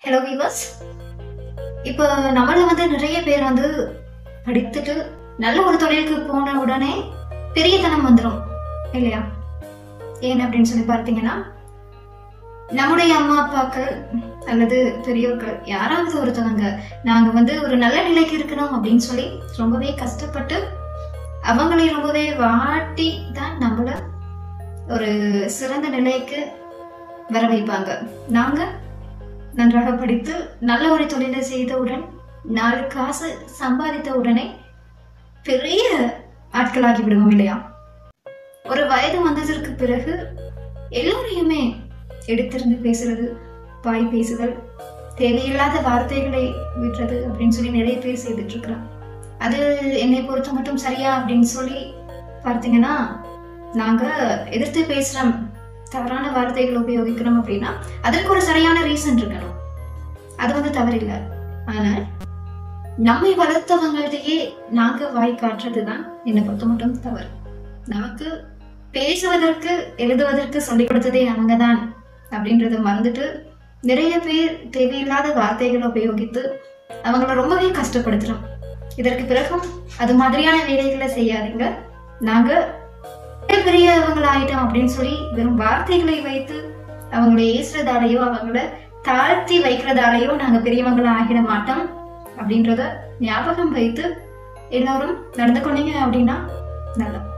hello viewers இப்போ நம்மள வந்து நிறைய பேர் வந்து படித்துட்டு நல்ல ஒரு தொழிலுக்கு போன உடனே பெரியத்தனம் வந்துடும் இல்லையா ஏன் அப்படின்னு சொல்லி பார்த்தீங்கன்னா நம்முடைய அம்மா அப்பாக்கள் அல்லது பெரியோர்கள் யாராவது ஒருத்தவங்க நாங்க வந்து ஒரு நல்ல நிலைக்கு இருக்கணும் அப்படின்னு சொல்லி ரொம்பவே கஷ்டப்பட்டு அவங்களை ரொம்பவே வாட்டி தான் நம்மள ஒரு சிறந்த நிலைக்கு வர வைப்பாங்க நாங்க நன்றாக படித்து நல்ல ஒரு தொழிலை செய்தவுடன் நாலு காசு சம்பாதித்த உடனே பெரிய ஆட்களாகி விடுவோம் இல்லையா ஒரு வயது வந்ததற்கு பிறகு எல்லோரையுமே எடுத்திருந்து பேசுறது வாய் பேசுதல் தேவையில்லாத வார்த்தைகளை விடுறது அப்படின்னு சொல்லி நிறைய பேர் செய்துட்டு இருக்கிறான் அது என்னை பொறுத்த மட்டும் சரியா அப்படின்னு சொல்லி பார்த்தீங்கன்னா நாங்க எதிர்த்து பேசுறோம் தவறான வார்த்தைகள் உபயோகிக்கிறோம் அப்படின்னா அதற்கு ஒரு சரியான ரீசன் இருக்கணும் அது வந்து தவறில்லை ஆனால் நம்மை வளர்த்தவங்கள்டையே நாங்க வாய் காட்டுறது தான் என்னை பொறுத்த மட்டும் தவறு நமக்கு பேசுவதற்கு எழுதுவதற்கு சொல்லிக் கொடுத்ததே அவங்க தான் அப்படின்றத மறந்துட்டு நிறைய பேர் தேவையில்லாத வார்த்தைகளை உபயோகித்து அவங்கள ரொம்பவே கஷ்டப்படுத்துறோம் இதற்கு பிறகும் அது மாதிரியான வேலைகளை செய்யாதீங்க நாங்க பெரியவங்கள ஆயிட்டோம் அப்படின்னு சொல்லி வெறும் வார்த்தைகளை வைத்து அவங்களை ஏசுறதாலேயோ அவங்கள தாழ்த்தி வைக்கிறதாலேயோ நாங்க பெரியவங்கள ஆகிட மாட்டோம் அப்படின்றத ஞாபகம் வைத்து எல்லாரும் நடந்து கொண்டீங்க அப்படின்னா நல்லா